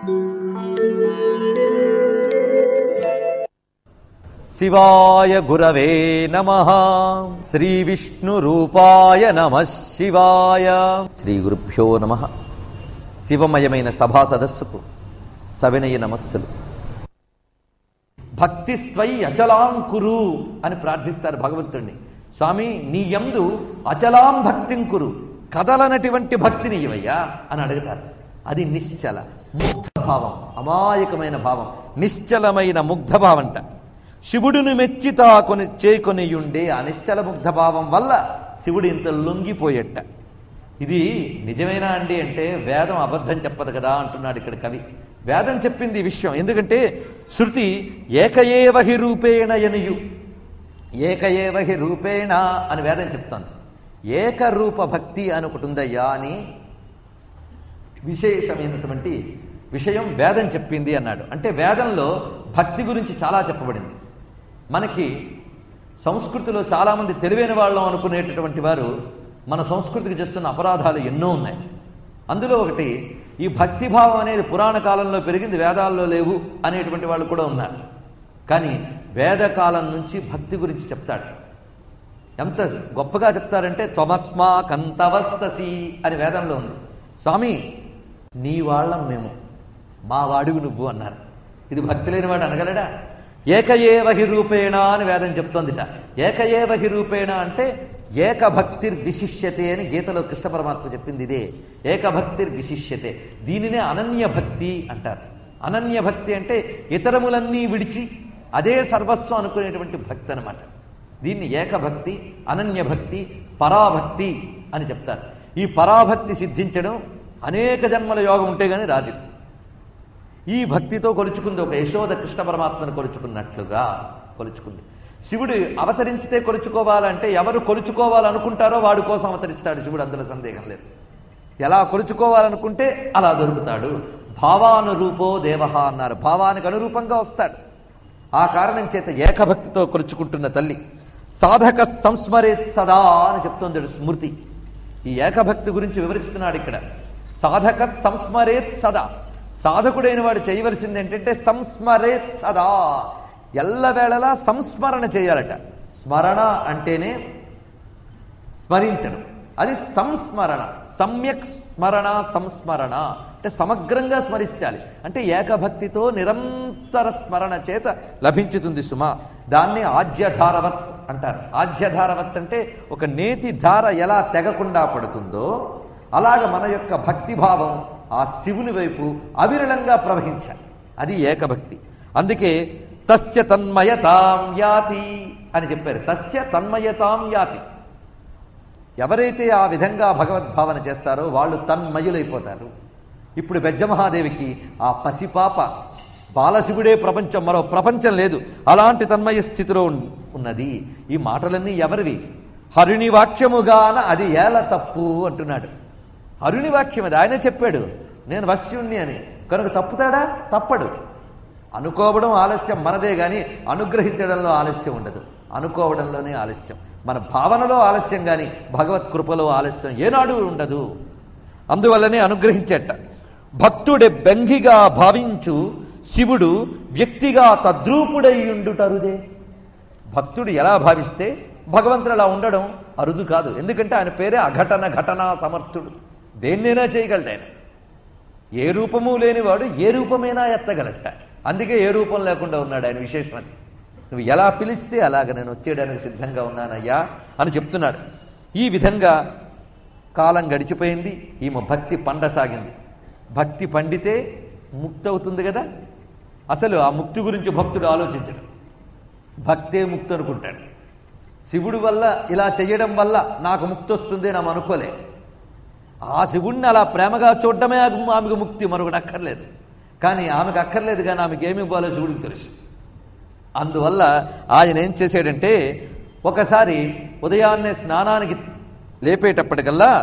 శివాయ గురవే నమ శ్రీ విష్ణు రూపాయ నమ శివాయ శ్రీ గురుభ్యో నమ శివమయమైన సభా సదస్సుకు సవినయ నమస్సులు భక్తి స్వై అచలాంకురు అని ప్రార్థిస్తారు భగవంతుణ్ణి స్వామి నీ యందు అచలాం భక్తిం కురు కదలనటువంటి భక్తిని ఇవయ్యా అని అడుగుతారు అది నిశ్చల ముగ్ధ భావం అమాయకమైన భావం నిశ్చలమైన ముగ్ధ భావంట శివుడును మెచ్చితా కొని చేకొనియుండే ఆ నిశ్చల ముగ్ధ భావం వల్ల శివుడు ఇంత లొంగిపోయేట ఇది నిజమేనా అండి అంటే వేదం అబద్ధం చెప్పదు కదా అంటున్నాడు ఇక్కడ కవి వేదం చెప్పింది ఈ విషయం ఎందుకంటే శృతి ఏకయేవహి రూపేణ ఎనియు ఏకయేవహి రూపేణ అని వేదం చెప్తోంది ఏకరూప భక్తి అని ఒకటి ఉందయ్యా అని విశేషమైనటువంటి విషయం వేదం చెప్పింది అన్నాడు అంటే వేదంలో భక్తి గురించి చాలా చెప్పబడింది మనకి సంస్కృతిలో చాలామంది తెలివైన వాళ్ళం అనుకునేటటువంటి వారు మన సంస్కృతికి చేస్తున్న అపరాధాలు ఎన్నో ఉన్నాయి అందులో ఒకటి ఈ భక్తిభావం అనేది పురాణ కాలంలో పెరిగింది వేదాల్లో లేవు అనేటువంటి వాళ్ళు కూడా ఉన్నారు కానీ వేదకాలం నుంచి భక్తి గురించి చెప్తాడు ఎంత గొప్పగా చెప్తారంటే త్వమస్మా కంతవస్తసి అని వేదంలో ఉంది స్వామి నీ వాళ్ళం మేము మా వాడివి నువ్వు అన్నారు ఇది భక్తి లేనివాడు అనగలడా ఏకయేవహి రూపేణ అని వేదం చెప్తోందిట ఏకయేవహి రూపేణ అంటే ఏకభక్తిర్ విశిష్యతే అని గీతలో కృష్ణ పరమాత్మ చెప్పింది ఇదే ఏకభక్తిర్ విశిష్యతే దీనినే అనన్య భక్తి అంటారు అనన్య భక్తి అంటే ఇతరములన్నీ విడిచి అదే సర్వస్వం అనుకునేటువంటి భక్తి అనమాట దీన్ని ఏకభక్తి అనన్య భక్తి పరాభక్తి అని చెప్తారు ఈ పరాభక్తి సిద్ధించడం అనేక జన్మల యోగం ఉంటే గానీ రాదు ఈ భక్తితో కొలుచుకుంది ఒక యశోద కృష్ణ పరమాత్మను కొలుచుకున్నట్లుగా కొలుచుకుంది శివుడు అవతరించితే కొలుచుకోవాలంటే ఎవరు కొలుచుకోవాలనుకుంటారో వాడి కోసం అవతరిస్తాడు శివుడు అందులో సందేహం లేదు ఎలా కొలుచుకోవాలనుకుంటే అలా దొరుకుతాడు భావానురూపో దేవహ అన్నారు భావానికి అనురూపంగా వస్తాడు ఆ కారణం చేత ఏకభక్తితో కొలుచుకుంటున్న తల్లి సాధక సంస్మరేత్ సదా అని చెప్తోంది స్మృతి ఈ ఏకభక్తి గురించి వివరిస్తున్నాడు ఇక్కడ సాధక సంస్మరేత్ సదా సాధకుడైన వాడు చేయవలసింది ఏంటంటే సంస్మరేత్ సదా ఎల్లవేళలా సంస్మరణ చేయాలట స్మరణ అంటేనే స్మరించడం అది సంస్మరణ సమ్యక్ స్మరణ సంస్మరణ అంటే సమగ్రంగా స్మరించాలి అంటే ఏకభక్తితో నిరంతర స్మరణ చేత లభించుతుంది సుమ దాన్ని ఆజ్యధారవత్ అంటారు ఆజ్యధారవత్ అంటే ఒక నేతి ధార ఎలా తెగకుండా పడుతుందో అలాగ మన యొక్క భక్తిభావం ఆ శివుని వైపు అవిరళంగా ప్రవహించాలి అది ఏకభక్తి అందుకే తస్య తన్మయతాం యాతి అని చెప్పారు తస్య తన్మయతాం యాతి ఎవరైతే ఆ విధంగా భగవద్భావన చేస్తారో వాళ్ళు తన్మయులైపోతారు ఇప్పుడు బెజ్జమహాదేవికి ఆ పసిపాప బాలశివుడే ప్రపంచం మరో ప్రపంచం లేదు అలాంటి తన్మయ స్థితిలో ఉన్- ఉన్నది ఈ మాటలన్నీ ఎవరివి హరుని వాక్యముగాన అది ఏల తప్పు అంటున్నాడు హరుని వాక్యం అది ఆయన చెప్పాడు నేను వశ్యుణ్ణి అని కనుక తప్పుతాడా తప్పడు అనుకోవడం ఆలస్యం మనదే గాని అనుగ్రహించడంలో ఆలస్యం ఉండదు అనుకోవడంలోనే ఆలస్యం మన భావనలో ఆలస్యం గాని భగవత్ కృపలో ఆలస్యం ఏనాడు ఉండదు అందువల్లనే అనుగ్రహించేట భక్తుడే బెంగిగా భావించు శివుడు వ్యక్తిగా తద్రూపుడై ఉండుటరుదే భక్తుడు ఎలా భావిస్తే భగవంతుడు అలా ఉండడం అరుదు కాదు ఎందుకంటే ఆయన పేరే అఘటన ఘటనా సమర్థుడు దేన్నైనా చేయగలడు ఆయన ఏ రూపము లేనివాడు ఏ రూపమైనా ఎత్తగలట అందుకే ఏ రూపం లేకుండా ఉన్నాడు ఆయన విశేషం అది నువ్వు ఎలా పిలిస్తే అలాగ నేను వచ్చేయడానికి సిద్ధంగా ఉన్నానయ్యా అని చెప్తున్నాడు ఈ విధంగా కాలం గడిచిపోయింది ఈమె భక్తి పండసాగింది భక్తి పండితే ముక్తి అవుతుంది కదా అసలు ఆ ముక్తి గురించి భక్తుడు ఆలోచించడు భక్తే ముక్తి అనుకుంటాడు శివుడి వల్ల ఇలా చేయడం వల్ల నాకు ముక్తి వస్తుంది అని ఆమె అనుకోలే ఆ శివుణ్ణి అలా ప్రేమగా చూడడమే ఆమె- ఆమెకు ముక్తి మరొకటి అక్కర్లేదు కానీ ఆమెకు అక్కర్లేదు కానీ ఆమెకి ఏమి ఇవ్వాలో శివుడికి తెలుసు అందువల్ల ఆయన ఏం చేశాడంటే ఒకసారి ఉదయాన్నే స్నానానికి లేపేటప్పటికల్లా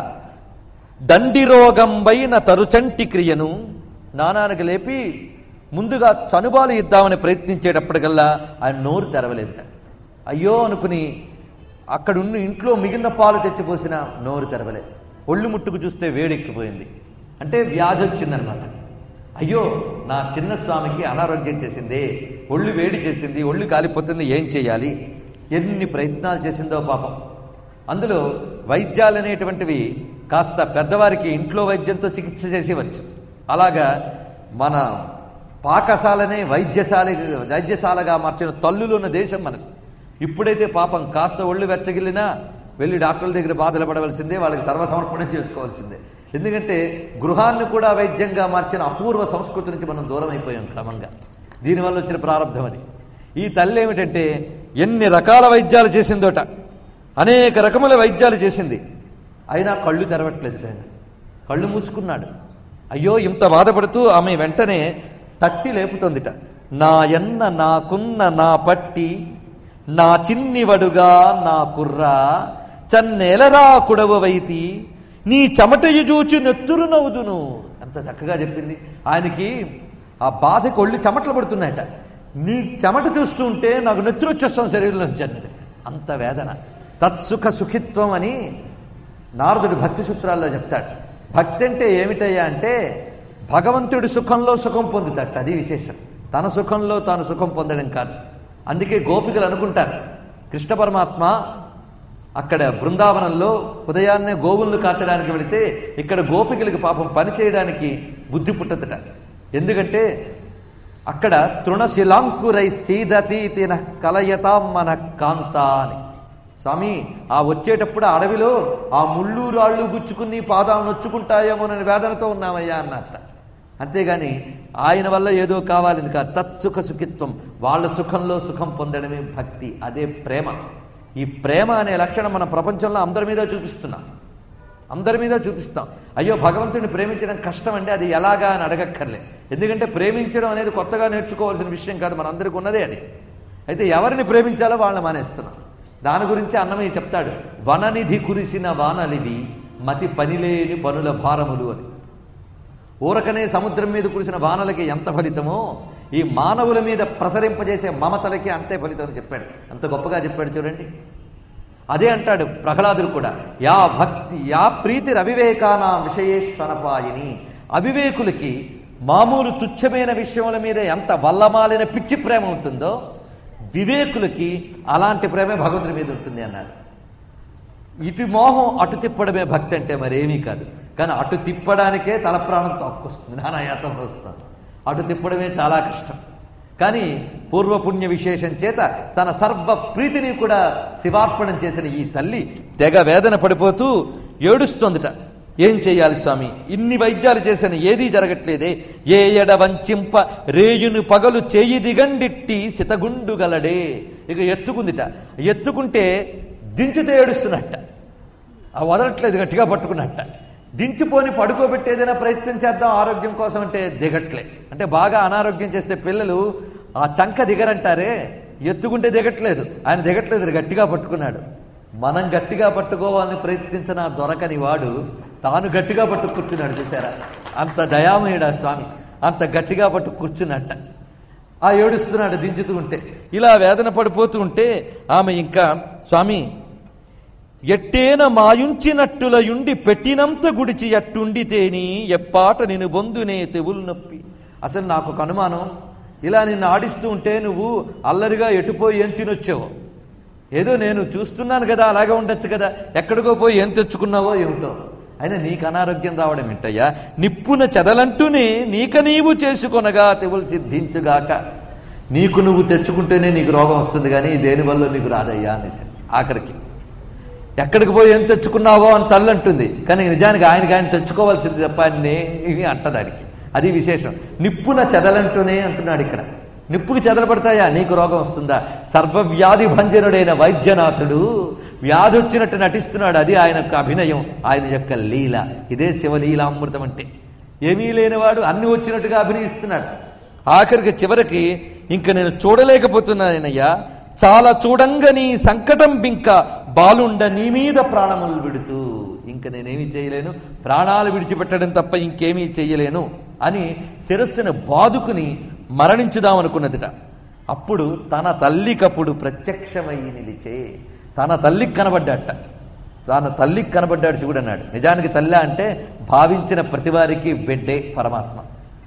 దండిరోగంబైన తరుచంటి క్రియను స్నానానికి లేపి ముందుగా చనుబాలు ఇద్దామని ప్రయత్నించేటప్పటికల్లా ఆయన నోరు తెరవలేదుట అయ్యో అనుకుని అక్కడున్న ఇంట్లో మిగిలిన పాలు తెచ్చిపోసిన నోరు తెరవలేదు ఒళ్ళు ముట్టుకు చూస్తే వేడెక్కిపోయింది అంటే వ్యాధి వచ్చిందనమాట అయ్యో నా చిన్న స్వామికి అనారోగ్యం చేసింది ఒళ్ళు వేడి చేసింది ఒళ్ళు కాలిపోతుంది ఏం చేయాలి ఎన్ని ప్రయత్నాలు చేసిందో పాపం అందులో వైద్యాలు అనేటువంటివి కాస్త పెద్దవారికి ఇంట్లో వైద్యంతో చికిత్స చేసేవచ్చు అలాగా మన పాకశాలనే వైద్యశాల వైద్యశాలగా మార్చిన తల్లులు ఉన్న దేశం మనది ఇప్పుడైతే పాపం కాస్త ఒళ్ళు వెచ్చగిల్లినా వెళ్ళి డాక్టర్ల దగ్గర బాధలు పడవలసిందే వాళ్ళకి సర్వసమర్పణం చేసుకోవాల్సిందే ఎందుకంటే గృహాన్ని కూడా వైద్యంగా మార్చిన అపూర్వ సంస్కృతి నుంచి మనం దూరం అయిపోయాం క్రమంగా దీనివల్ల వచ్చిన ప్రారంభం అది ఈ తల్లి ఏమిటంటే ఎన్ని రకాల వైద్యాలు చేసిందోట అనేక రకముల వైద్యాలు చేసింది అయినా కళ్ళు తెరవట్లేదు ఆయన కళ్ళు మూసుకున్నాడు అయ్యో ఇంత బాధపడుతూ ఆమె వెంటనే తట్టి లేపుతోందిట నా ఎన్న నాకున్న నా పట్టి నా చిన్నివడుగా నా కుర్రా చన్నెలరా కుడవవైతి నీ చెమటయు చూచి నెత్తురు నవ్వుదును ఎంత చక్కగా చెప్పింది ఆయనకి ఆ బాధకి ఒళ్ళు చెమటలు పడుతున్నాయట నీ చెమట చూస్తుంటే నాకు నెత్తురు వచ్చేస్తాం శరీరంలోంచి అన్నది అంత వేదన తత్సుఖ సుఖిత్వం అని నారదుడు భక్తి సూత్రాల్లో చెప్తాడు భక్తి అంటే ఏమిటయ్యా అంటే భగవంతుడి సుఖంలో సుఖం పొందుతాడు అది విశేషం తన సుఖంలో తాను సుఖం పొందడం కాదు అందుకే గోపికలు అనుకుంటారు కృష్ణ పరమాత్మ అక్కడ బృందావనంలో ఉదయాన్నే గోవులను కాచడానికి వెళితే ఇక్కడ గోపికలకు పాపం పని చేయడానికి బుద్ధి పుట్టదట ఎందుకంటే అక్కడ తృణశిలాంకురై సీదతీతిన కలయతాం మన కాంత అని స్వామి ఆ వచ్చేటప్పుడు ఆ అడవిలో ఆ ముళ్ళు రాళ్ళు గుచ్చుకుని పాదాలు నొచ్చుకుంటాయేమోనని వేదనతో ఉన్నామయ్యా అన్నట్ట అంతేగాని ఆయన వల్ల ఏదో కావాలని కాదు తత్సుఖ సుఖిత్వం వాళ్ళ సుఖంలో సుఖం పొందడమే భక్తి అదే ప్రేమ ఈ ప్రేమ అనే లక్షణం మన ప్రపంచంలో అందరి మీద చూపిస్తున్నాం అందరి మీద చూపిస్తాం అయ్యో భగవంతుడిని ప్రేమించడం కష్టం అంటే అది ఎలాగా అని అడగక్కర్లే ఎందుకంటే ప్రేమించడం అనేది కొత్తగా నేర్చుకోవాల్సిన విషయం కాదు మనందరికీ ఉన్నదే అది అయితే ఎవరిని ప్రేమించాలో వాళ్ళని మానేస్తున్నాం దాని గురించి అన్నమయ్య చెప్తాడు వననిధి కురిసిన వానలివి మతి పనిలేని పనుల భారములు అని ఊరకనే సముద్రం మీద కురిసిన వానలకి ఎంత ఫలితమో ఈ మానవుల మీద ప్రసరింపజేసే మమతలకి అంతే ఫలితం అని చెప్పాడు అంత గొప్పగా చెప్పాడు చూడండి అదే అంటాడు ప్రహ్లాదుడు కూడా యా భక్తి యా ప్రీతి అవివేకానా విషయేశ్వరపాయిని అవివేకులకి మామూలు తుచ్చమైన విషయముల మీద ఎంత వల్లమాలిన పిచ్చి ప్రేమ ఉంటుందో వివేకులకి అలాంటి ప్రేమే భగవంతుడి మీద ఉంటుంది అన్నాడు ఇటు మోహం అటు తిప్పడమే భక్తి అంటే మరేమీ కాదు కానీ అటు తిప్పడానికే తల ప్రాణం తొక్కొస్తుంది నానాయాతం వస్తుంది అటు తిప్పడమే చాలా కష్టం కానీ పూర్వపుణ్య విశేషం చేత తన సర్వ ప్రీతిని కూడా శివార్పణం చేసిన ఈ తల్లి తెగ వేదన పడిపోతూ ఏడుస్తోందిట ఏం చేయాలి స్వామి ఇన్ని వైద్యాలు చేశాను ఏదీ జరగట్లేదే ఏ ఎడ వంచింప రేయును పగలు చేయి దిగండిట్టి సితగుండు గలడే ఇక ఎత్తుకుందిట ఎత్తుకుంటే దించుతే ఏడుస్తున్నట్ట ఆ వదలట్లేదు గట్టిగా పట్టుకున్నట్ట దించిపోని పడుకోబెట్టేదైనా ప్రయత్నం చేద్దాం ఆరోగ్యం కోసం అంటే దిగట్లే అంటే బాగా అనారోగ్యం చేస్తే పిల్లలు ఆ చంక దిగరంటారే ఎత్తుకుంటే దిగట్లేదు ఆయన దిగట్లేదు గట్టిగా పట్టుకున్నాడు మనం గట్టిగా పట్టుకోవాలని ప్రయత్నించిన ఆ దొరకని వాడు తాను గట్టిగా పట్టు కూర్చున్నాడు చూసారా అంత దయామయుడు ఆ స్వామి అంత గట్టిగా పట్టు కూర్చున్నట్ట ఆ ఏడుస్తున్నాడు దించుతూ ఉంటే ఇలా వేదన పడిపోతూ ఉంటే ఆమె ఇంకా స్వామి ఎట్టేన మాయుంచినట్టులయుండి పెట్టినంత గుడిచి ఎట్టుండితేని ఎప్పాట నేను బొందునే తెవులు నొప్పి అసలు నాకు ఒక అనుమానం ఇలా నిన్ను ఆడిస్తూ ఉంటే నువ్వు అల్లరిగా ఎటుపోయి ఏం తినొచ్చావు ఏదో నేను చూస్తున్నాను కదా అలాగే ఉండొచ్చు కదా ఎక్కడికో పోయి ఏం తెచ్చుకున్నావో ఏమిటో అయినా నీకు అనారోగ్యం రావడం ఏంటయ్యా నిప్పున చెదలంటూనే నీక నీవు చేసుకొనగా తెవులు సిద్ధించుగాక నీకు నువ్వు తెచ్చుకుంటేనే నీకు రోగం వస్తుంది కానీ దేనివల్ల నీకు రాదయ్యా అనేసి ఆఖరికి ఎక్కడికి పోయి ఏం తెచ్చుకున్నావో అని తల్లి అంటుంది కానీ నిజానికి ఆయనకి ఆయన తెచ్చుకోవాల్సింది తప్ప ఆయన అంటదానికి అది విశేషం నిప్పున చెదలంటూనే అంటున్నాడు ఇక్కడ నిప్పుకి చెదలు పడతాయా నీకు రోగం వస్తుందా సర్వవ్యాధి భంజనుడైన వైద్యనాథుడు వ్యాధి వచ్చినట్టు నటిస్తున్నాడు అది ఆయన యొక్క అభినయం ఆయన యొక్క లీల ఇదే శివలీలామృతం అంటే ఏమీ లేనివాడు అన్ని వచ్చినట్టుగా అభినయిస్తున్నాడు ఆఖరికి చివరికి ఇంక నేను చూడలేకపోతున్నానయ్యా చాలా చూడంగా నీ సంకటం బింక బాలుండ నీ మీద ప్రాణములు విడుతూ ఇంక నేనేమి చేయలేను ప్రాణాలు విడిచిపెట్టడం తప్ప ఇంకేమీ చేయలేను అని శిరస్సును బాదుకుని మరణించుదామనుకున్నదిట అప్పుడు తన తల్లికప్పుడు ప్రత్యక్షమై నిలిచే తన తల్లికి కనబడ్డాట తన తల్లికి కనబడ్డాడు శివుడు అన్నాడు నిజానికి తల్లి అంటే భావించిన ప్రతివారికి బిడ్డే పరమాత్మ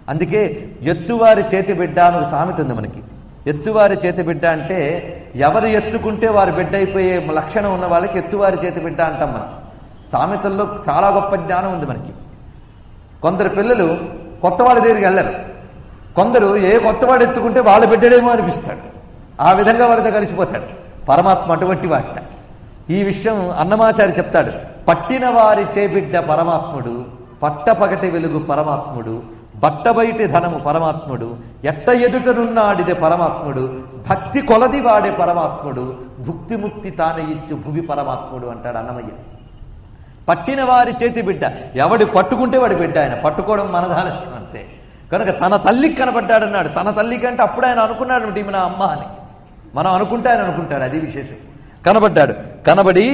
అందుకే ఎత్తువారి చేతి బిడ్డ అని ఒక సామెత ఉంది మనకి ఎత్తువారి చేతి బిడ్డ అంటే ఎవరు ఎత్తుకుంటే వారు బిడ్డ అయిపోయే లక్షణం ఉన్న వాళ్ళకి ఎత్తువారి చేతి బిడ్డ అంటాం మనం సామెతల్లో చాలా గొప్ప జ్ఞానం ఉంది మనకి కొందరు పిల్లలు కొత్త వాళ్ళ దగ్గరికి వెళ్ళరు కొందరు ఏ కొత్తవాడు ఎత్తుకుంటే వాళ్ళ బిడ్డడేమో అనిపిస్తాడు ఆ విధంగా వాళ్ళతో కలిసిపోతాడు పరమాత్మ అటువంటి వాట ఈ విషయం అన్నమాచారి చెప్తాడు పట్టిన వారి చేబిడ్డ పరమాత్ముడు పట్టపగటి వెలుగు పరమాత్ముడు బట్టబయటి ధనము పరమాత్ముడు ఎట్ట ఎదుటనున్నాడిదే పరమాత్ముడు భక్తి కొలది వాడే పరమాత్ముడు భుక్తి ముక్తి తానే ఇచ్చు భువి పరమాత్ముడు అంటాడు అన్నమయ్య పట్టిన వారి చేతి బిడ్డ ఎవడి పట్టుకుంటే వాడి బిడ్డ ఆయన పట్టుకోవడం మనదాలస్యం అంతే కనుక తన తల్లికి కనబడ్డాడన్నాడు తన తల్లికి అంటే అప్పుడు ఆయన అనుకున్నాడు ఈమె నా అమ్మ అని మనం అనుకుంటే ఆయన అనుకుంటాడు అది విశేషం కనబడ్డాడు కనబడి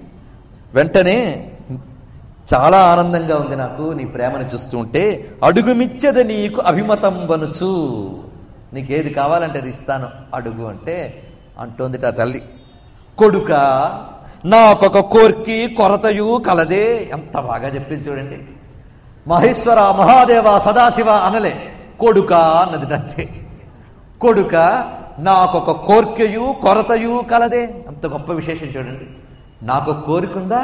వెంటనే చాలా ఆనందంగా ఉంది నాకు నీ ప్రేమను చూస్తూ ఉంటే అడుగుమిచ్చద నీకు అభిమతం బనుచు నీకేది కావాలంటే అది ఇస్తాను అడుగు అంటే అంటోంది ఆ తల్లి కొడుక నాకొక కోర్కి కొరతయు కలదే ఎంత బాగా చెప్పింది చూడండి మహేశ్వర మహాదేవ సదాశివ అనలే కొడుక అన్నది అంతే కొడుక నాకొక కోర్కెయు కొరతయు కలదే అంత గొప్ప విశేషం చూడండి నాకు కోరికుందా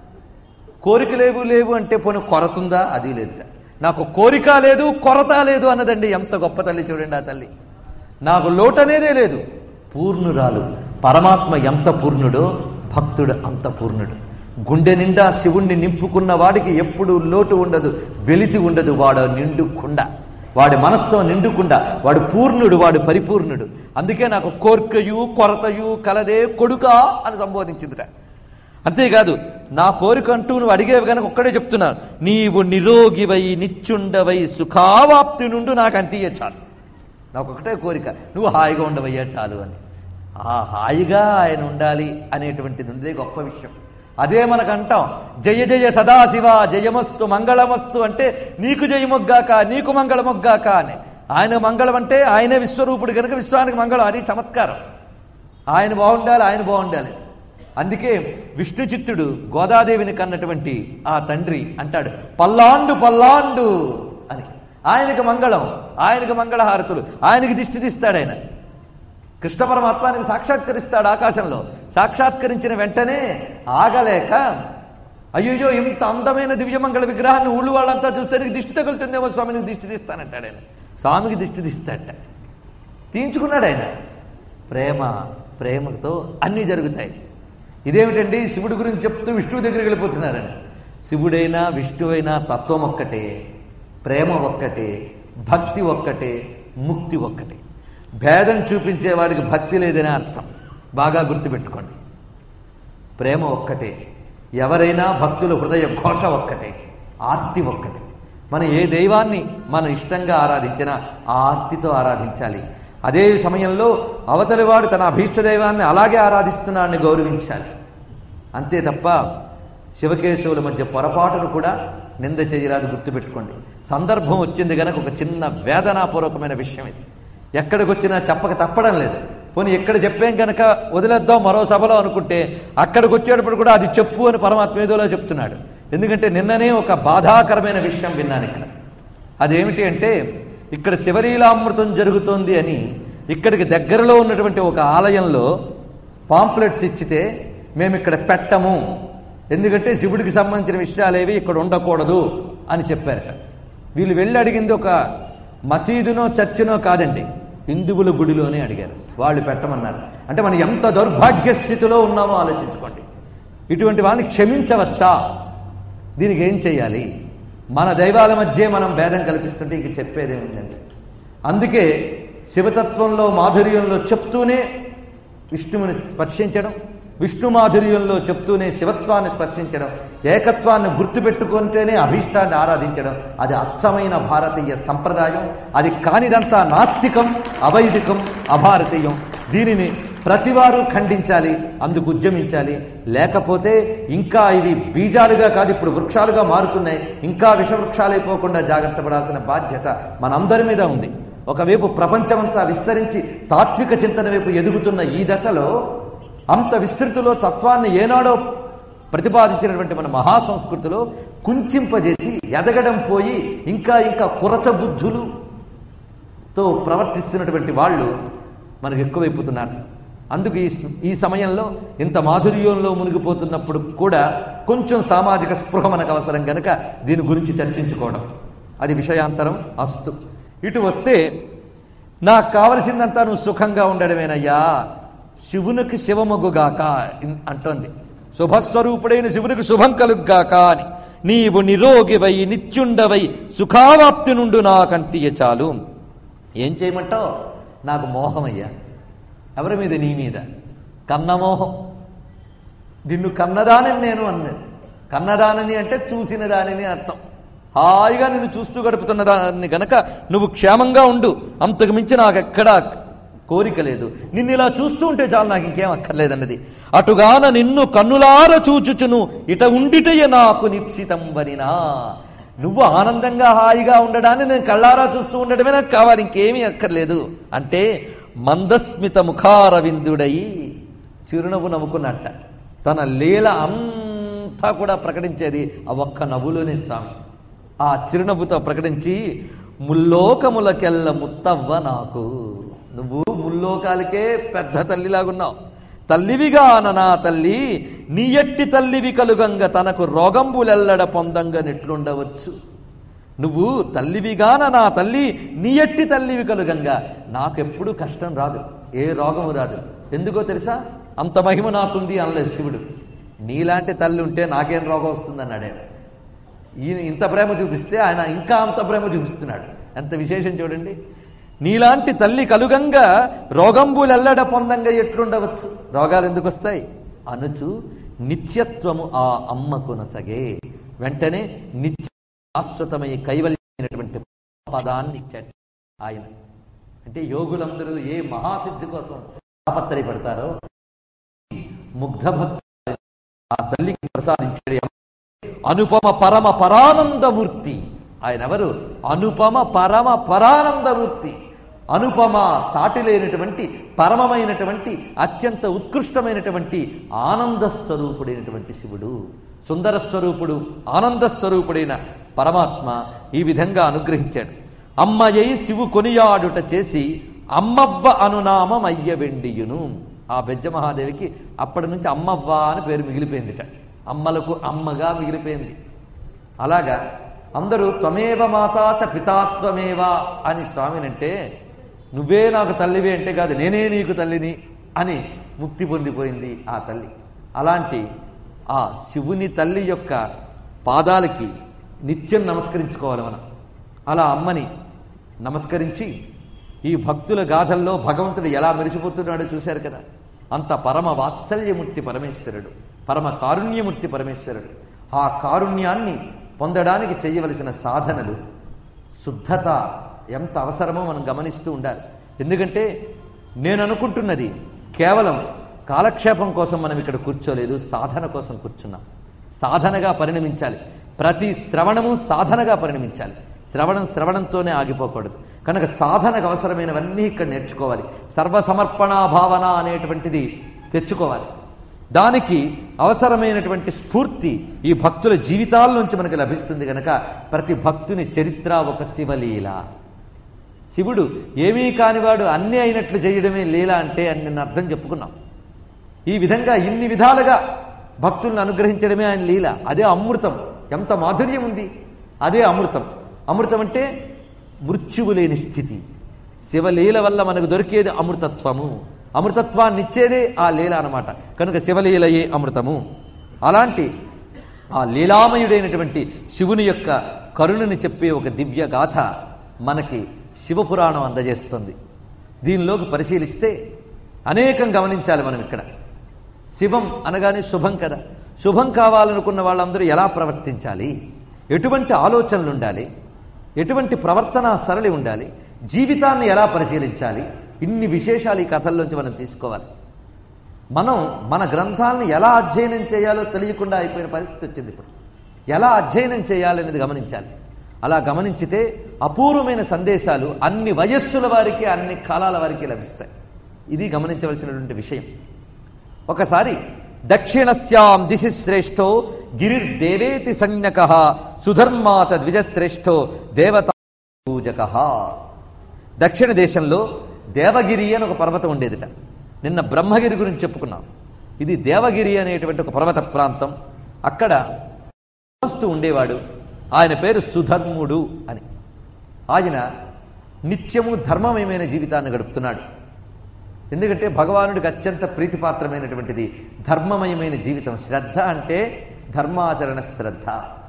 కోరిక లేవు లేవు అంటే పోనీ కొరతుందా అది లేదు నాకు కోరిక లేదు కొరత లేదు అన్నదండి ఎంత గొప్ప తల్లి చూడండి ఆ తల్లి నాకు లోటు అనేదే లేదు పూర్ణురాలు పరమాత్మ ఎంత పూర్ణుడో భక్తుడు అంత పూర్ణుడు గుండె నిండా శివుణ్ణి నింపుకున్న వాడికి ఎప్పుడు లోటు ఉండదు వెలితి ఉండదు వాడు నిండుకుండా వాడి మనస్సు నిండుకుండా వాడు పూర్ణుడు వాడు పరిపూర్ణుడు అందుకే నాకు కోర్కయు కొరతయు కలదే కొడుకా అని సంబోధించిందిట అంతేకాదు నా కోరిక అంటూ నువ్వు అడిగేవి కనుక ఒక్కడే చెప్తున్నాను నీవు నిరోగివై నిత్యుండవై సుఖావాప్తి నుండి నాకు అంతీయ చాలు నాకు ఒకటే కోరిక నువ్వు హాయిగా ఉండవయ్యా చాలు అని ఆ హాయిగా ఆయన ఉండాలి అనేటువంటిది ఉంది గొప్ప విషయం అదే మనకు అంటాం జయ జయ సదాశివ జయమస్తు మంగళమస్తు అంటే నీకు జయమొగ్గాక నీకు మంగళమొగ్గాక అని ఆయన మంగళం అంటే ఆయనే విశ్వరూపుడు కనుక విశ్వానికి మంగళం అది చమత్కారం ఆయన బాగుండాలి ఆయన బాగుండాలి అందుకే విష్ణు చిత్తుడు గోదాదేవిని కన్నటువంటి ఆ తండ్రి అంటాడు పల్లాండు పల్లాండు అని ఆయనకి మంగళం ఆయనకి మంగళహారతులు ఆయనకి దిష్టి తీస్తాడు ఆయన కృష్ణ పరమాత్మానికి సాక్షాత్కరిస్తాడు ఆకాశంలో సాక్షాత్కరించిన వెంటనే ఆగలేక అయ్యో ఇంత అందమైన దివ్యమంగళ విగ్రహాన్ని ఊళ్ళు వాళ్ళంతా చూస్తే నీకు దిష్టి తగులుతుందేమో స్వామినికి దిష్టి తీస్తానంటాడు ఆయన స్వామికి దిష్టి తీస్తాడట తీయించుకున్నాడు ఆయన ప్రేమ ప్రేమతో అన్నీ జరుగుతాయి ఇదేమిటండి శివుడి గురించి చెప్తూ విష్ణువు దగ్గరికి వెళ్ళిపోతున్నారండి శివుడైనా విష్ణువైనా తత్వం ఒక్కటే ప్రేమ ఒక్కటే భక్తి ఒక్కటే ముక్తి ఒక్కటే భేదం చూపించేవాడికి భక్తి లేదనే అర్థం బాగా గుర్తుపెట్టుకోండి ప్రేమ ఒక్కటే ఎవరైనా భక్తుల హృదయ ఘోష ఒక్కటే ఆర్తి ఒక్కటే మనం ఏ దైవాన్ని మనం ఇష్టంగా ఆరాధించినా ఆ ఆర్తితో ఆరాధించాలి అదే సమయంలో అవతలివాడు తన అభీష్ట దైవాన్ని అలాగే ఆరాధిస్తున్నాడని గౌరవించాలి అంతే తప్ప శివకేశవుల మధ్య పొరపాటును కూడా నింద చేయరాదు గుర్తుపెట్టుకోండి సందర్భం వచ్చింది కనుక ఒక చిన్న వేదనాపూర్వకమైన విషయం ఇది ఎక్కడికి వచ్చినా చెప్పక తప్పడం లేదు పోనీ ఎక్కడ చెప్పాం కనుక వదిలేద్దాం మరో సభలో అనుకుంటే అక్కడికి వచ్చేటప్పుడు కూడా అది చెప్పు అని పరమాత్మ ఏదోలా చెప్తున్నాడు ఎందుకంటే నిన్ననే ఒక బాధాకరమైన విషయం విన్నాను ఇక్కడ అదేమిటి అంటే ఇక్కడ శివలీలామృతం జరుగుతోంది అని ఇక్కడికి దగ్గరలో ఉన్నటువంటి ఒక ఆలయంలో పాంప్లెట్స్ ఇచ్చితే మేము ఇక్కడ పెట్టము ఎందుకంటే శివుడికి సంబంధించిన విషయాలేవి ఇక్కడ ఉండకూడదు అని చెప్పారట వీళ్ళు వెళ్ళి అడిగింది ఒక మసీదునో చర్చినో కాదండి హిందువుల గుడిలోనే అడిగారు వాళ్ళు పెట్టమన్నారు అంటే మనం ఎంత దౌర్భాగ్య స్థితిలో ఉన్నామో ఆలోచించుకోండి ఇటువంటి వాళ్ళని క్షమించవచ్చా దీనికి ఏం చేయాలి మన దైవాల మధ్య మనం భేదం కల్పిస్తుంటే ఇంక చెప్పేదేముందండి అందుకే శివతత్వంలో మాధుర్యంలో చెప్తూనే విష్ణువుని స్పర్శించడం విష్ణు మాధుర్యంలో చెప్తూనే శివత్వాన్ని స్పర్శించడం ఏకత్వాన్ని గుర్తుపెట్టుకుంటేనే అభీష్టాన్ని ఆరాధించడం అది అచ్చమైన భారతీయ సంప్రదాయం అది కానిదంతా నాస్తికం అవైదికం అభారతీయం దీనిని ప్రతివారు ఖండించాలి అందుకు ఉద్యమించాలి లేకపోతే ఇంకా ఇవి బీజాలుగా కాదు ఇప్పుడు వృక్షాలుగా మారుతున్నాయి ఇంకా విషవృక్షాలైపోకుండా జాగ్రత్త పడాల్సిన బాధ్యత మనందరి మీద ఉంది ఒకవైపు ప్రపంచమంతా విస్తరించి తాత్విక చింతన వైపు ఎదుగుతున్న ఈ దశలో అంత విస్తృతిలో తత్వాన్ని ఏనాడో ప్రతిపాదించినటువంటి మన మహాసంస్కృతిలో కుంచింపజేసి ఎదగడం పోయి ఇంకా ఇంకా కురచ బుద్ధులుతో ప్రవర్తిస్తున్నటువంటి వాళ్ళు మనకు ఎక్కువైపోతున్నారు అందుకు ఈ స- ఈ సమయంలో ఇంత మాధుర్యంలో మునిగిపోతున్నప్పుడు కూడా కొంచెం సామాజిక స్పృహ మనకు అవసరం గనక దీని గురించి చర్చించుకోవడం అది విషయాంతరం అస్తు ఇటు వస్తే నాకు కావలసిందంతా నువ్వు సుఖంగా ఉండడమేనయ్యా శివునికి శివమగుగాక ఇన్- అంటోంది శుభస్వరూపుడైన శివునికి శుభం కలుగ్గాక అని నీవు నిరోగివై నిత్యుండవై సుఖావాప్తి నుండు నాకంతియ చాలు ఏం చేయమంటావు నాకు మోహమయ్యా ఎవరి మీద నీ మీద కన్నమోహం నిన్ను కన్నదానని నేను అన్నది కన్నదానని అంటే చూసిన దానిని అర్థం హాయిగా నిన్ను చూస్తూ గడుపుతున్న దాన్ని గనక నువ్వు క్షేమంగా ఉండు అంతకు మించి నాకు ఎక్కడా కోరిక లేదు నిన్ను ఇలా చూస్తూ ఉంటే చాలు నాకు ఇంకేం అక్కర్లేదన్నది అటుగాన నిన్ను కన్నులార చూచుచును ఇట ఉండిటయ నాకు నిప్సితం వనినా నువ్వు ఆనందంగా హాయిగా ఉండడాన్ని నేను కళ్ళారా చూస్తూ ఉండడమే నాకు కావాలి ఇంకేమీ అక్కర్లేదు అంటే మందస్మిత ముఖారవిందుడై చిరునవ్వు నవ్వుకున్నట్ట తన లీల అంతా కూడా ప్రకటించేది ఆ ఒక్క నవ్వులోనే స్వామి ఆ చిరునవ్వుతో ప్రకటించి ముల్లోకములకెల్ల ముత్తవ్వ నాకు నువ్వు ముల్లోకాలకే పెద్ద తల్లిలాగున్నావు తల్లివిగాన నా తల్లి నీ ఎట్టి తల్లివి కలుగంగ తనకు రోగంబులెల్లడ పొందంగ నెట్లుండవచ్చు నువ్వు తల్లివిగాన నా తల్లి నీ ఎట్టి తల్లివి కలుగంగా నాకెప్పుడు కష్టం రాదు ఏ రోగము రాదు ఎందుకో తెలుసా అంత మహిమ నాకుంది అనలేదు శివుడు నీలాంటి తల్లి ఉంటే నాకేం రోగం వస్తుందన్నాడు ఆయన ఈయన ఇంత ప్రేమ చూపిస్తే ఆయన ఇంకా అంత ప్రేమ చూపిస్తున్నాడు ఎంత విశేషం చూడండి నీలాంటి తల్లి కలుగంగా రోగంబులెల్లడ పొందంగా ఎట్లుండవచ్చు రోగాలు ఎందుకు వస్తాయి అనుచు నిత్యత్వము ఆ అమ్మ కొనసగే వెంటనే నిత్య శాశ్వతమై కైవల్యమైనటువంటి పదాన్ని ఇచ్చాడు ఆయన అంటే యోగులందరూ ఏ మహాసిద్ధి కోసం తాపత్రయపడతారో ముగ్ధ భక్తి ఆ తల్లికి ప్రసాదించాడు అనుపమ పరమ పరానందమూర్తి ఆయన ఎవరు అనుపమ పరమ పరానందమూర్తి అనుపమ సాటి లేనటువంటి పరమమైనటువంటి అత్యంత ఉత్కృష్టమైనటువంటి ఆనంద స్వరూపుడైనటువంటి శివుడు సుందర స్వరూపుడు ఆనంద స్వరూపుడైన పరమాత్మ ఈ విధంగా అనుగ్రహించాడు అమ్మయ్యై శివు కొనియాడుట చేసి అమ్మవ్వ అనునామం అయ్య వెండియును ఆ బెజ్జ మహాదేవికి అప్పటి నుంచి అమ్మవ్వ అని పేరు మిగిలిపోయిందిట అమ్మలకు అమ్మగా మిగిలిపోయింది అలాగా అందరూ త్వమేవ మాతాచ పితాత్వమేవా అని స్వామినంటే నువ్వే నాకు తల్లివి అంటే కాదు నేనే నీకు తల్లిని అని ముక్తి పొందిపోయింది ఆ తల్లి అలాంటి ఆ శివుని తల్లి యొక్క పాదాలకి నిత్యం నమస్కరించుకోవాలి మనం అలా అమ్మని నమస్కరించి ఈ భక్తుల గాథల్లో భగవంతుడు ఎలా మెరిసిపోతున్నాడో చూశారు కదా అంత పరమ వాత్సల్యమూర్తి పరమేశ్వరుడు పరమ కారుణ్యమూర్తి పరమేశ్వరుడు ఆ కారుణ్యాన్ని పొందడానికి చేయవలసిన సాధనలు శుద్ధత ఎంత అవసరమో మనం గమనిస్తూ ఉండాలి ఎందుకంటే నేను అనుకుంటున్నది కేవలం కాలక్షేపం కోసం మనం ఇక్కడ కూర్చోలేదు సాధన కోసం కూర్చున్నాం సాధనగా పరిణమించాలి ప్రతి శ్రవణము సాధనగా పరిణమించాలి శ్రవణం శ్రవణంతోనే ఆగిపోకూడదు కనుక సాధనకు అవసరమైనవన్నీ ఇక్కడ నేర్చుకోవాలి సర్వసమర్పణా భావన అనేటువంటిది తెచ్చుకోవాలి దానికి అవసరమైనటువంటి స్ఫూర్తి ఈ భక్తుల జీవితాల నుంచి మనకు లభిస్తుంది గనక ప్రతి భక్తుని చరిత్ర ఒక శివలీల శివుడు ఏమీ కానివాడు అన్నీ అయినట్లు చేయడమే లీల అంటే అని నిన్న అర్థం చెప్పుకున్నాం ఈ విధంగా ఇన్ని విధాలుగా భక్తులను అనుగ్రహించడమే ఆయన లీల అదే అమృతం ఎంత మాధుర్యం ఉంది అదే అమృతం అమృతం అంటే మృత్యువు లేని స్థితి శివలీల వల్ల మనకు దొరికేది అమృతత్వము అమృతత్వాన్ని ఇచ్చేదే ఆ లీల అన్నమాట కనుక శివలీలయే అమృతము అలాంటి ఆ లీలామయుడైనటువంటి శివుని యొక్క కరుణని చెప్పే ఒక దివ్య గాథ మనకి శివపురాణం అందజేస్తుంది దీనిలోకి పరిశీలిస్తే అనేకం గమనించాలి మనం ఇక్కడ శివం అనగానే శుభం కదా శుభం కావాలనుకున్న వాళ్ళందరూ ఎలా ప్రవర్తించాలి ఎటువంటి ఆలోచనలు ఉండాలి ఎటువంటి ప్రవర్తన సరళి ఉండాలి జీవితాన్ని ఎలా పరిశీలించాలి ఇన్ని విశేషాలు ఈ కథల్లోంచి మనం తీసుకోవాలి మనం మన గ్రంథాలను ఎలా అధ్యయనం చేయాలో తెలియకుండా అయిపోయిన పరిస్థితి వచ్చింది ఇప్పుడు ఎలా అధ్యయనం చేయాలనేది గమనించాలి అలా గమనించితే అపూర్వమైన సందేశాలు అన్ని వయస్సుల వారికి అన్ని కాలాల వారికి లభిస్తాయి ఇది గమనించవలసినటువంటి విషయం ఒకసారి దక్షిణస్యాం దిశి శ్రేష్టో గిరిర్దేవేతి సంజ్ఞక సుధర్మా చ ద్విజశ్రేష్టో దేవతా పూజక దక్షిణ దేశంలో దేవగిరి అని ఒక పర్వతం ఉండేదిట నిన్న బ్రహ్మగిరి గురించి చెప్పుకున్నాం ఇది దేవగిరి అనేటువంటి ఒక పర్వత ప్రాంతం అక్కడ వస్తూ ఉండేవాడు ఆయన పేరు సుధర్ముడు అని ఆయన నిత్యము ధర్మమయమైన జీవితాన్ని గడుపుతున్నాడు ఎందుకంటే భగవానుడికి అత్యంత ప్రీతిపాత్రమైనటువంటిది ధర్మమయమైన జీవితం శ్రద్ధ అంటే ధర్మాచరణ శ్రద్ధ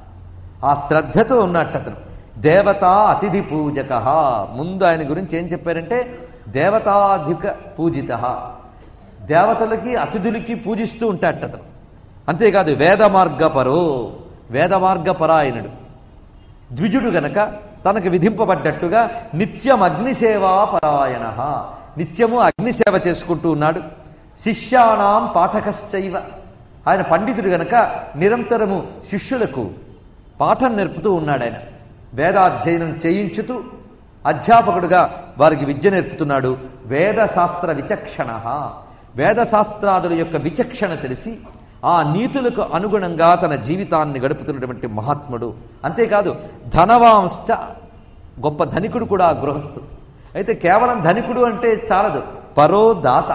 ఆ శ్రద్ధతో ఉన్నట్టు అతను దేవతా అతిథి పూజక ముందు ఆయన గురించి ఏం చెప్పారంటే దేవతాధిక పూజిత దేవతలకి అతిథులకి పూజిస్తూ ఉంటాడు అతను అంతేకాదు వేద మార్గపరో వేద మార్గపరాయణుడు ద్విజుడు గనక తనకు విధింపబడ్డట్టుగా నిత్యం అగ్నిసేవా పరాయణ నిత్యము అగ్నిసేవ చేసుకుంటూ ఉన్నాడు శిష్యానాం పాఠకశ్చైవ ఆయన పండితుడు గనక నిరంతరము శిష్యులకు పాఠం నేర్పుతూ ఉన్నాడు ఆయన వేదాధ్యయనం చేయించుతూ అధ్యాపకుడుగా వారికి విద్య నేర్పుతున్నాడు వేదశాస్త్ర విచక్షణ వేదశాస్త్రాదుల యొక్క విచక్షణ తెలిసి ఆ నీతులకు అనుగుణంగా తన జీవితాన్ని గడుపుతున్నటువంటి మహాత్ముడు అంతేకాదు ధనవాంశ గొప్ప ధనికుడు కూడా గృహస్థు అయితే కేవలం ధనికుడు అంటే చాలదు పరో దాత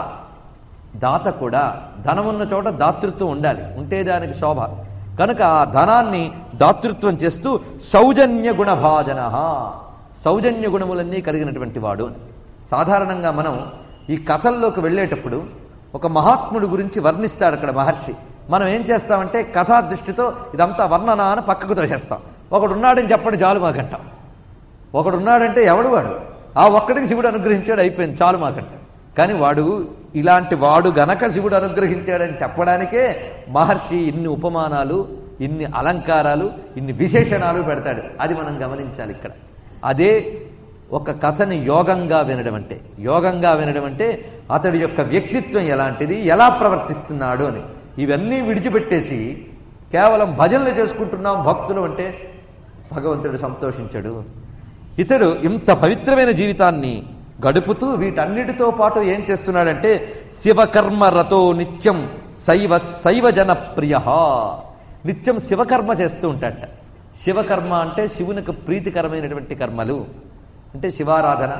దాత కూడా ధనమున్న చోట దాతృత్వం ఉండాలి ఉంటే దానికి శోభ కనుక ఆ ధనాన్ని దాతృత్వం చేస్తూ సౌజన్య గుణభాజన సౌజన్య గుణములన్నీ కలిగినటువంటి వాడు అని. సాధారణంగా మనం ఈ కథల్లోకి వెళ్ళేటప్పుడు ఒక మహాత్ముడు గురించి వర్ణిస్తాడు అక్కడ మహర్షి మనం ఏం చేస్తామంటే కథా దృష్టితో ఇదంతా వర్ణన అని పక్కకు తోసేస్తాం ఒకడు ఉన్నాడని చెప్పండి చాలు మాకంటాం ఒకడు ఉన్నాడంటే ఎవడు వాడు ఆ ఒక్కడికి శివుడు అనుగ్రహించాడు అయిపోయింది చాలు మాకంట కానీ వాడు ఇలాంటి వాడు గనక శివుడు అనుగ్రహించాడని చెప్పడానికే మహర్షి ఇన్ని ఉపమానాలు ఇన్ని అలంకారాలు ఇన్ని విశేషణాలు పెడతాడు అది మనం గమనించాలి ఇక్కడ అదే ఒక కథని యోగంగా వినడం అంటే యోగంగా వినడం అంటే అతడి యొక్క వ్యక్తిత్వం ఎలాంటిది ఎలా ప్రవర్తిస్తున్నాడు అని ఇవన్నీ విడిచిపెట్టేసి కేవలం భజనలు చేసుకుంటున్నాం భక్తులు అంటే భగవంతుడు సంతోషించడు ఇతడు ఇంత పవిత్రమైన జీవితాన్ని గడుపుతూ వీటన్నిటితో పాటు ఏం చేస్తున్నాడంటే శివకర్మ రతో నిత్యం శైవ శైవ జన ప్రియ నిత్యం శివకర్మ చేస్తూ ఉంటాడట శివకర్మ అంటే శివునికి ప్రీతికరమైనటువంటి కర్మలు అంటే శివారాధన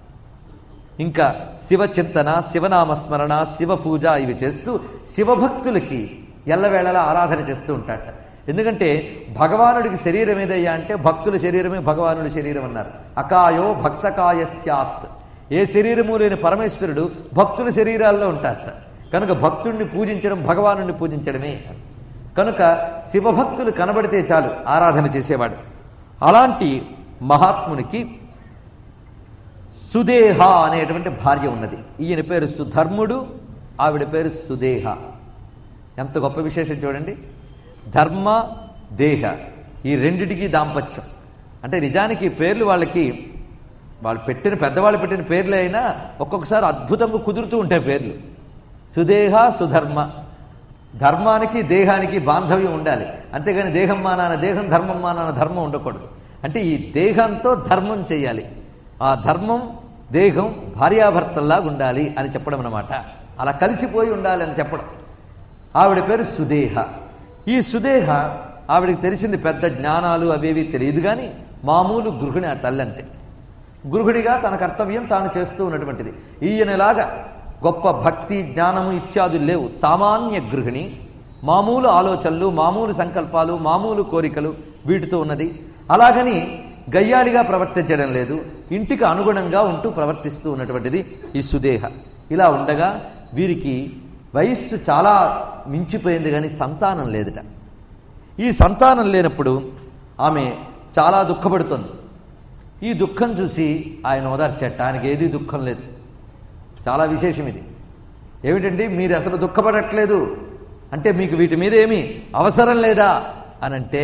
ఇంకా శివ చింతన శివనామస్మరణ శివ పూజ ఇవి చేస్తూ శివభక్తులకి ఎల్లవేళలా ఆరాధన చేస్తూ ఉంటాడట ఎందుకంటే భగవానుడికి శరీరం ఏదయ్యా అంటే భక్తుల శరీరమే భగవానుడి శరీరం అన్నారు అకాయో భక్తకాయ స్యాత్ ఏ శరీరము లేని పరమేశ్వరుడు భక్తుల శరీరాల్లో ఉంటారట కనుక భక్తుడిని పూజించడం భగవానుడిని పూజించడమే కనుక శివభక్తులు కనబడితే చాలు ఆరాధన చేసేవాడు అలాంటి మహాత్మునికి సుదేహ అనేటువంటి భార్య ఉన్నది ఈయన పేరు సుధర్ముడు ఆవిడ పేరు సుదేహ ఎంత గొప్ప విశేషం చూడండి ధర్మ దేహ ఈ రెండిటికి దాంపత్యం అంటే నిజానికి ఈ పేర్లు వాళ్ళకి వాళ్ళు పెట్టిన పెద్దవాళ్ళు పెట్టిన పేర్లే అయినా ఒక్కొక్కసారి అద్భుతంగా కుదురుతూ ఉంటాయి పేర్లు సుదేహ సుధర్మ ధర్మానికి దేహానికి బాంధవ్యం ఉండాలి అంతేగాని దేహం మానాన దేహం ధర్మం మానాన ధర్మం ఉండకూడదు అంటే ఈ దేహంతో ధర్మం చేయాలి ఆ ధర్మం దేహం భార్యాభర్తల్లాగా ఉండాలి అని చెప్పడం అన్నమాట అలా కలిసిపోయి ఉండాలి అని చెప్పడం ఆవిడ పేరు సుదేహ ఈ సుదేహ ఆవిడకి తెలిసింది పెద్ద జ్ఞానాలు అవేవి తెలియదు కానీ మామూలు గృహిణి ఆ తల్లంతే గృహిణిగా తన కర్తవ్యం తాను చేస్తూ ఉన్నటువంటిది ఈయనలాగా గొప్ప భక్తి జ్ఞానము ఇత్యాదులు లేవు సామాన్య గృహిణి మామూలు ఆలోచనలు మామూలు సంకల్పాలు మామూలు కోరికలు వీటితో ఉన్నది అలాగని గయ్యాళిగా ప్రవర్తించడం లేదు ఇంటికి అనుగుణంగా ఉంటూ ప్రవర్తిస్తూ ఉన్నటువంటిది ఈ సుదేహ ఇలా ఉండగా వీరికి వయస్సు చాలా మించిపోయింది కానీ సంతానం లేదుట ఈ సంతానం లేనప్పుడు ఆమె చాలా దుఃఖపడుతుంది ఈ దుఃఖం చూసి ఆయన ఓదార్చేట ఆయనకి ఏది దుఃఖం లేదు చాలా విశేషం ఇది ఏమిటండి మీరు అసలు దుఃఖపడట్లేదు అంటే మీకు వీటి మీద ఏమీ అవసరం లేదా అని అంటే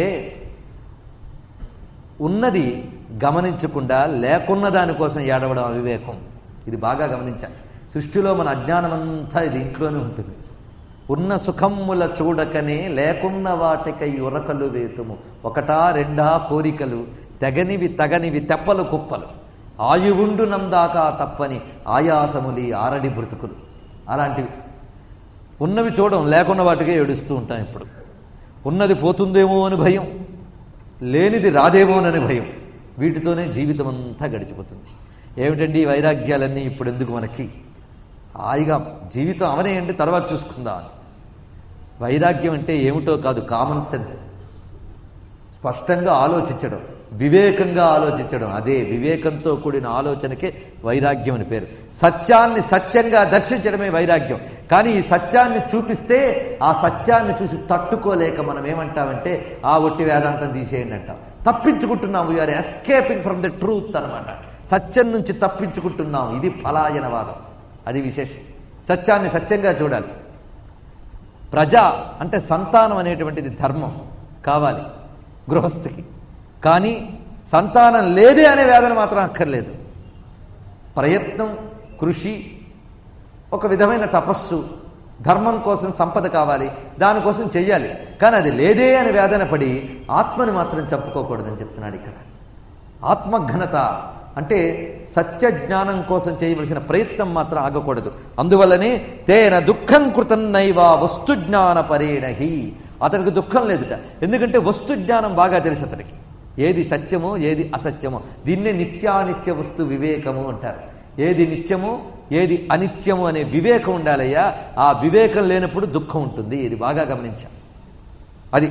ఉన్నది గమనించకుండా లేకున్న దానికోసం ఏడవడం అవివేకం ఇది బాగా గమనించాలి సృష్టిలో మన అజ్ఞానమంతా ఇది ఇంట్లోనే ఉంటుంది ఉన్న సుఖమ్ముల చూడకనే లేకున్న వాటికై ఉరకలు వేతుము ఒకటా రెండా కోరికలు తెగనివి తగనివి తెప్పలు కుప్పలు ఆయువుండు నందాకా తప్పని ఆయాసములి ఆరడి బ్రతుకులు అలాంటివి ఉన్నవి చూడం లేకున్న వాటికే ఏడుస్తూ ఉంటాం ఇప్పుడు ఉన్నది పోతుందేమో అని భయం లేనిది రాదేమోనని భయం వీటితోనే జీవితం అంతా గడిచిపోతుంది ఏమిటండి ఈ వైరాగ్యాలన్నీ ఇప్పుడు ఎందుకు మనకి హాయిగా జీవితం అవనేయండి తర్వాత చూసుకుందాం అని వైరాగ్యం అంటే ఏమిటో కాదు కామన్ సెన్స్ స్పష్టంగా ఆలోచించడం వివేకంగా ఆలోచించడం అదే వివేకంతో కూడిన ఆలోచనకే వైరాగ్యం అని పేరు సత్యాన్ని సత్యంగా దర్శించడమే వైరాగ్యం కానీ ఈ సత్యాన్ని చూపిస్తే ఆ సత్యాన్ని చూసి తట్టుకోలేక మనం ఏమంటామంటే ఆ ఒట్టి వేదాంతం తీసేయండి అంటాం తప్పించుకుంటున్నాం we are escaping from the truth అనమాట సత్యం నుంచి తప్పించుకుంటున్నాం ఇది ఫలాయనవాదం అది విశేషం సత్యాన్ని సత్యంగా చూడాలి ప్రజ అంటే సంతానం అనేటువంటిది ధర్మం కావాలి గృహస్థికి కానీ సంతానం లేదే అనే వేదన మాత్రం అక్కర్లేదు ప్రయత్నం కృషి ఒక విధమైన తపస్సు ధర్మం కోసం సంపద కావాలి దానికోసం చెయ్యాలి కానీ అది లేదే అని వేదన పడి ఆత్మని మాత్రం చెప్పుకోకూడదని చెప్తున్నాడు ఇక్కడ ఆత్మఘనత అంటే సత్య జ్ఞానం కోసం చేయవలసిన ప్రయత్నం మాత్రం ఆగకూడదు అందువల్లనే తేన దుఃఖం కృతం నైవా వస్తు జ్ఞాన పరేణహి అతనికి దుఃఖం లేదుట ఎందుకంటే వస్తు జ్ఞానం బాగా తెలుసు అతనికి ఏది సత్యమో ఏది అసత్యమో దీన్నే నిత్యానిత్య వస్తు వివేకము అంటారు ఏది నిత్యమో ఏది అనిత్యము అనే వివేకం ఉండాలయ్యా ఆ వివేకం లేనప్పుడు దుఃఖం ఉంటుంది ఇది బాగా గమనించాం అది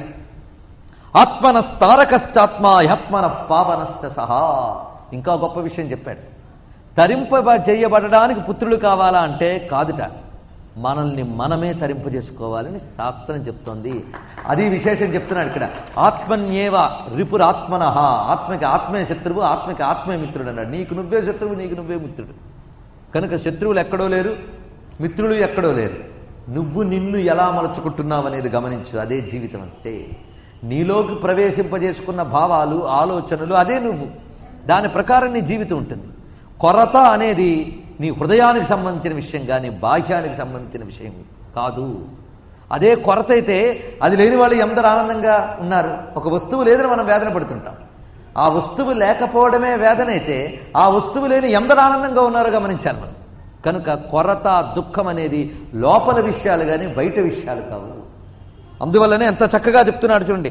ఆత్మనస్తారకశ్చాత్మ హ్యాత్మన పావనశ్చ సహా ఇంకా గొప్ప విషయం చెప్పాడు తరింప చేయబడడానికి పుత్రులు కావాలా అంటే కాదుట మనల్ని మనమే తరింపు చేసుకోవాలని శాస్త్రం చెప్తోంది అది విశేషం చెప్తున్నాడు ఇక్కడ ఆత్మన్యేవ రిపురాత్మన ఆత్మకి ఆత్మే శత్రువు ఆత్మకి ఆత్మే మిత్రుడు అన్నాడు నీకు నువ్వే శత్రువు నీకు నువ్వే మిత్రుడు కనుక శత్రువులు ఎక్కడో లేరు మిత్రులు ఎక్కడో లేరు నువ్వు నిన్ను ఎలా మలుచుకుంటున్నావు అనేది గమనించు అదే జీవితం అంటే నీలోకి ప్రవేశింపజేసుకున్న భావాలు ఆలోచనలు అదే నువ్వు దాని ప్రకారం నీ జీవితం ఉంటుంది కొరత అనేది నీ హృదయానికి సంబంధించిన విషయం కానీ బాహ్యానికి సంబంధించిన విషయం కాదు అదే కొరత అయితే అది లేని వాళ్ళు ఎందరు ఆనందంగా ఉన్నారు ఒక వస్తువు లేదని మనం వేదన పడుతుంటాం ఆ వస్తువు లేకపోవడమే వేదన అయితే ఆ వస్తువు లేని ఎందరు ఆనందంగా ఉన్నారో గమనించాలి మనం కనుక కొరత దుఃఖం అనేది లోపల విషయాలు కానీ బయట విషయాలు కావు అందువల్లనే ఎంత చక్కగా చెప్తున్నాడు చూడండి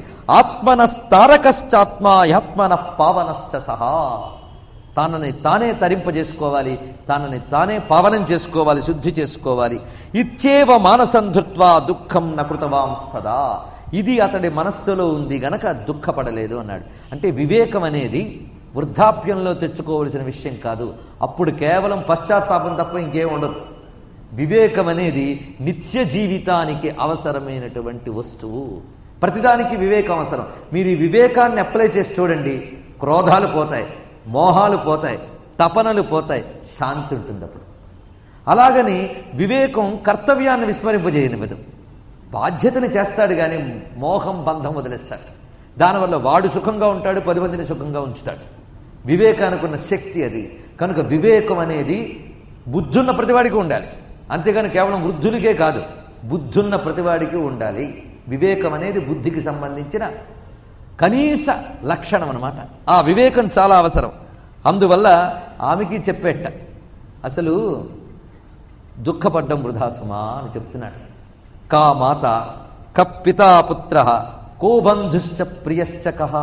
ఆత్మనస్తారకశ్చాత్మ ఆత్మన పావనశ్చ సహా తనని తానే తరింపజేసుకోవాలి తనని తానే పావనం చేసుకోవాలి శుద్ధి చేసుకోవాలి ఇచ్చేవ మానసంధృత్వ దుఃఖం నకృతవాంస్తదా ఇది అతడి మనస్సులో ఉంది గనక దుఃఖపడలేదు అన్నాడు అంటే వివేకం అనేది వృద్ధాప్యంలో తెచ్చుకోవలసిన విషయం కాదు అప్పుడు కేవలం పశ్చాత్తాపం తప్ప ఇంకేం ఉండదు వివేకం అనేది నిత్య జీవితానికి అవసరమైనటువంటి వస్తువు ప్రతిదానికి వివేకం అవసరం మీరు ఈ వివేకాన్ని అప్లై చేసి చూడండి క్రోధాలు పోతాయి మోహాలు పోతాయి తపనలు పోతాయి శాంతి ఉంటుంది అప్పుడు అలాగని వివేకం కర్తవ్యాన్ని విస్మరింపజేయనివ్వదు బాధ్యతని చేస్తాడు కానీ మోహం బంధం వదిలేస్తాడు దానివల్ల వాడు సుఖంగా ఉంటాడు పది మందిని సుఖంగా ఉంచుతాడు వివేకానికి ఉన్న శక్తి అది కనుక వివేకం అనేది బుద్ధున్న ప్రతివాడికి ఉండాలి అంతేగాని కేవలం వృద్ధులకే కాదు బుద్ధున్న ప్రతివాడికి ఉండాలి వివేకం అనేది బుద్ధికి సంబంధించిన కనీస లక్షణం అనమాట ఆ వివేకం చాలా అవసరం అందువల్ల ఆమెకి చెప్పేట అసలు దుఃఖపడ్డం వృధాసుమా అని చెప్తున్నాడు కా మాత కప్పితా పుత్ర కో బంధుశ్చ ప్రియశ్చ కహ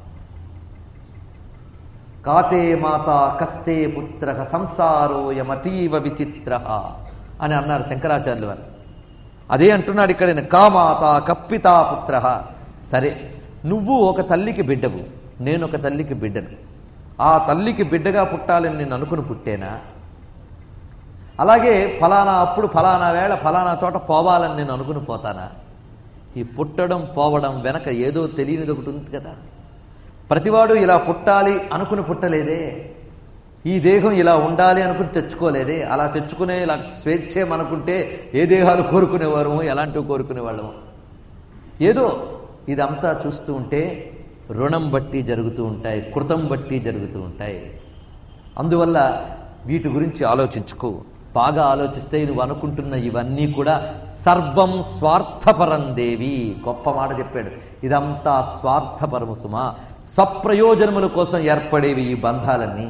కాతే మాత కస్తే పుత్ర సంసారోయమతీవ విచిత్ర అని అన్నారు శంకరాచార్యులు వారు అదే అంటున్నాడు ఇక్కడ ఈయన, కా మాత కప్పితా పుత్ర సరే నువ్వు ఒక తల్లికి బిడ్డవు నేను ఒక తల్లికి బిడ్డను ఆ తల్లికి బిడ్డగా పుట్టాలని నేను అనుకుని పుట్టేనా అలాగే ఫలానా అప్పుడు ఫలానా వేళ ఫలానా చోట పోవాలని నేను అనుకుని పోతానా ఈ పుట్టడం పోవడం వెనక ఏదో తెలియనిది ఒకటి ఉంది కదా ప్రతివాడు ఇలా పుట్టాలి అనుకుని పుట్టలేదే ఈ దేహం ఇలా ఉండాలి అనుకుని తెచ్చుకోలేదే అలా తెచ్చుకునే ఇలా స్వేచ్ఛేమనుకుంటే ఏ దేహాలు కోరుకునేవారము ఎలాంటివి కోరుకునేవాళ్ళము ఏదో ఇదంతా చూస్తూ ఉంటే రుణం బట్టి జరుగుతూ ఉంటాయి కృతం బట్టి జరుగుతూ ఉంటాయి అందువల్ల వీటి గురించి ఆలోచించుకో బాగా ఆలోచిస్తే నువ్వు అనుకుంటున్న ఇవన్నీ కూడా సర్వం స్వార్థపరం దేవి గొప్ప మాట చెప్పాడు ఇదంతా స్వార్థపరము సుమా సప్రయోజనముల కోసం ఏర్పడేవి ఈ బంధాలన్నీ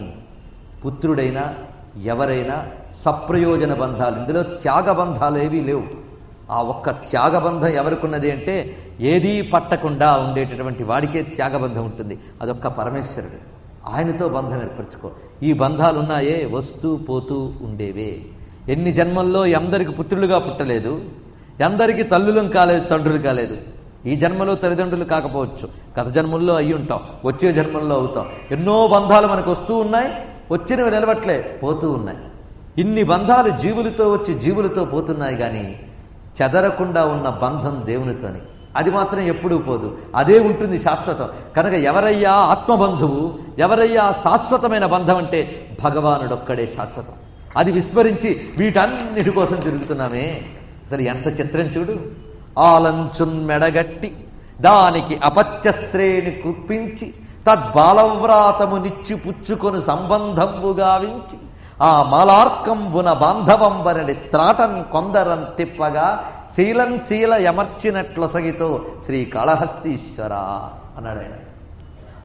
పుత్రుడైనా ఎవరైనా సప్రయోజన బంధాలు ఇందులో త్యాగ బంధాలు ఏవీ లేవు ఆ ఒక్క త్యాగబంధం ఎవరికున్నది అంటే ఏదీ పట్టకుండా ఉండేటటువంటి వాడికే త్యాగబంధం ఉంటుంది అదొక్క పరమేశ్వరుడు ఆయనతో బంధం ఏర్పరచుకో ఈ బంధాలు ఉన్నాయే వస్తూ పోతూ ఉండేవే ఎన్ని జన్మల్లో ఎందరికి పుత్రులుగా పుట్టలేదు ఎందరికి తల్లులం కాలేదు తండ్రులు కాలేదు ఈ జన్మలో తల్లిదండ్రులు కాకపోవచ్చు గత జన్మల్లో అయ్యి ఉంటాం వచ్చే జన్మల్లో అవుతాం ఎన్నో బంధాలు మనకు వస్తూ ఉన్నాయి వచ్చినవి నిలవట్లే పోతూ ఉన్నాయి ఇన్ని బంధాలు జీవులతో వచ్చి జీవులతో పోతున్నాయి కానీ చెదరకుండా ఉన్న బంధం దేవునితోని అది మాత్రం ఎప్పుడూ పోదు అదే ఉంటుంది శాశ్వతం కనుక ఎవరయ్యా ఆత్మబంధువు ఎవరయ్యా శాశ్వతమైన బంధం అంటే భగవానుడొక్కడే శాశ్వతం అది విస్మరించి వీటన్నిటి కోసం తిరుగుతున్నామే అసలు ఎంత చిత్రం చూడు ఆలంచున్ మెడగట్టి దానికి అపత్యశ్రేణి కుప్పించి తద్బాలవ్రాతము నిచ్చి పుచ్చుకొని సంబంధంబు గావించి ఆ మాలార్కంబున బాంధవంబనడి త్రాటన్ కొందరన్ తిప్పగా శీలన్ శీల యమర్చినట్లొసగితో శ్రీ కాళహస్తీశ్వర అన్నాడు ఆయన